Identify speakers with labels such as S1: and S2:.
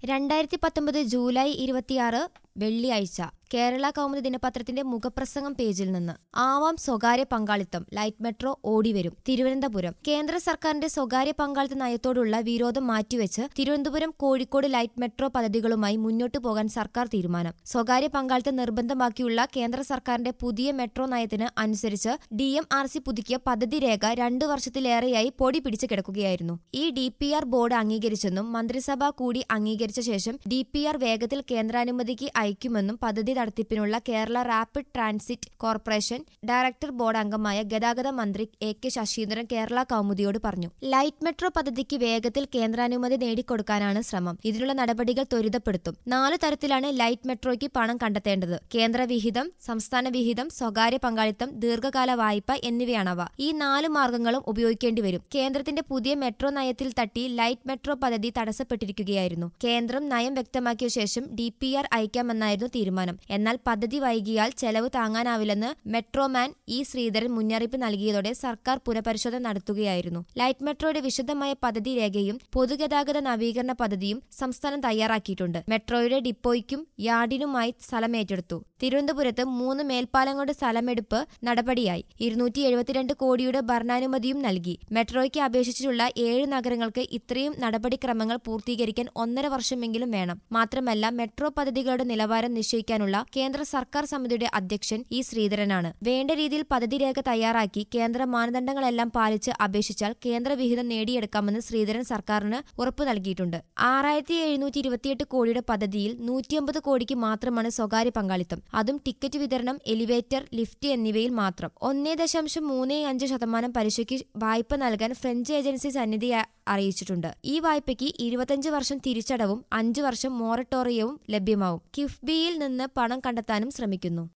S1: രണ്ടായിരത്തി പത്തൊമ്പത് ജൂലൈ ഇരുപത്തിയാറ് വെള്ളിയാഴ്ച കേരള കൗമുദി ദിനപത്രത്തിന്റെ മുഖപ്രസംഗം പേജിൽ നിന്ന് ആവാം സ്വകാര്യ പങ്കാളിത്തം ലൈറ്റ് മെട്രോ ഓടിവരും തിരുവനന്തപുരം കേന്ദ്ര സർക്കാരിന്റെ സ്വകാര്യ പങ്കാളിത്ത നയത്തോടുള്ള വിരോധം മാറ്റിവെച്ച് തിരുവനന്തപുരം കോഴിക്കോട് ലൈറ്റ് മെട്രോ പദ്ധതികളുമായി മുന്നോട്ടു പോകാൻ സർക്കാർ തീരുമാനം സ്വകാര്യ പങ്കാളിത്തം നിർബന്ധമാക്കിയുള്ള കേന്ദ്ര സർക്കാരിന്റെ പുതിയ മെട്രോ നയത്തിന് അനുസരിച്ച് ഡി എം ആർ സി പുതുക്കിയ പദ്ധതി രേഖ രണ്ടു വർഷത്തിലേറെയായി പൊടി പിടിച്ച് കിടക്കുകയായിരുന്നു ഈ ഡി പി ആർ ബോർഡ് അംഗീകരിച്ചെന്നും മന്ത്രിസഭ കൂടി അംഗീകരിച്ച ശേഷം ഡി പി ആർ വേഗത്തിൽ കേന്ദ്രാനുമതിക്ക് അയക്കുമെന്നും പദ്ധതി നടത്തിപ്പിനുള്ള Kerala rapid transit corporation director board അംഗമായ ഗതാഗത മന്ത്രി എ കെ ശശീന്ദ്രൻ കേരള കൗമുദിയോട് പറഞ്ഞു ലൈറ്റ് മെട്രോ പദ്ധതിക്ക് വേഗത്തിൽ കേന്ദ്രാനുമതി നേടിക്കൊടുക്കാനാണ് ശ്രമം ഇതിനുള്ള നടപടികൾ ത്വരിതപ്പെടുത്തും നാല് തരത്തിലാണ് ലൈറ്റ് മെട്രോയ്ക്ക് പണം കണ്ടെത്തേണ്ടത് കേന്ദ്ര വിഹിതം സംസ്ഥാന വിഹിതം സ്വകാര്യ പങ്കാളിത്തം ദീർഘകാല വായ്പ എന്നിവയാണവ ഈ നാല് മാർഗങ്ങളും ഉപയോഗിക്കേണ്ടി വരും കേന്ദ്രത്തിന്റെ പുതിയ മെട്രോ നയത്തിൽ തട്ടി ലൈറ്റ് മെട്രോ പദ്ധതി തടസ്സപ്പെട്ടിരിക്കുകയായിരുന്നു കേന്ദ്രം നയം വ്യക്തമാക്കിയ ശേഷം ഡി പി ആർ അയക്കാമെന്നായിരുന്നു തീരുമാനം എന്നാൽ പദ്ധതി വൈകിയാൽ ചെലവ് താങ്ങാനാവില്ലെന്ന് മെട്രോമാൻ ഇ ശ്രീധരൻ മുന്നറിയിപ്പ് നൽകിയതോടെ സർക്കാർ പുനഃപരിശോധന നടത്തുകയായിരുന്നു ലൈറ്റ് മെട്രോയുടെ വിശദമായ പദ്ധതി രേഖയും പൊതുഗതാഗത നവീകരണ പദ്ധതിയും സംസ്ഥാനം തയ്യാറാക്കിയിട്ടുണ്ട് മെട്രോയുടെ ഡിപ്പോയ്ക്കും യാർഡിനുമായി സ്ഥലമേറ്റെടുത്തു തിരുവനന്തപുരത്ത് മൂന്ന് മേൽപ്പാലങ്ങളുടെ സ്ഥലമെടുപ്പ് നടപടിയായി ഇരുന്നൂറ്റി എഴുപത്തിരണ്ട് കോടിയുടെ ഭരണാനുമതിയും നൽകി മെട്രോയ്ക്ക് അപേക്ഷിച്ചിട്ടുള്ള ഏഴ് നഗരങ്ങൾക്ക് ഇത്രയും നടപടിക്രമങ്ങൾ പൂർത്തീകരിക്കാൻ ഒന്നര വർഷമെങ്കിലും വേണം മാത്രമല്ല മെട്രോ പദ്ധതികളുടെ നിലവാരം നിശ്ചയിക്കാനുള്ള കേന്ദ്ര സർക്കാർ സമിതിയുടെ അധ്യക്ഷൻ ഇ ശ്രീധരനാണ് വേണ്ട രീതിയിൽ പദ്ധതി രേഖ തയ്യാറാക്കി കേന്ദ്ര മാനദണ്ഡങ്ങളെല്ലാം പാലിച്ച് അപേക്ഷിച്ചാൽ കേന്ദ്ര വിഹിതം നേടിയെടുക്കാമെന്ന് ശ്രീധരൻ സർക്കാരിന് ഉറപ്പു നൽകിയിട്ടുണ്ട് ആറായിരത്തി എഴുന്നൂറ്റി ഇരുപത്തിയെട്ട് കോടിയുടെ പദ്ധതിയിൽ നൂറ്റിയമ്പത് കോടിക്ക് മാത്രമാണ് സ്വകാര്യ പങ്കാളിത്തം അതും ടിക്കറ്റ് വിതരണം എലിവേറ്റർ ലിഫ്റ്റ് എന്നിവയിൽ മാത്രം ഒന്നേ ദശാംശം മൂന്ന് അഞ്ച് ശതമാനം പലിശയ്ക്ക് വായ്പ നൽകാൻ ഫ്രഞ്ച് ഏജൻസി സന്നിധി അ- അറിയിച്ചിട്ടുണ്ട് ഈ വായ്പയ്ക്ക് ഇരുപത്തഞ്ച് വർഷം തിരിച്ചടവും അഞ്ച് വർഷം മോറട്ടോറിയവും ലഭ്യമാവും കിഫ്ബിയിൽ നിന്ന് പണം കണ്ടെത്താനും ശ്രമിക്കുന്നു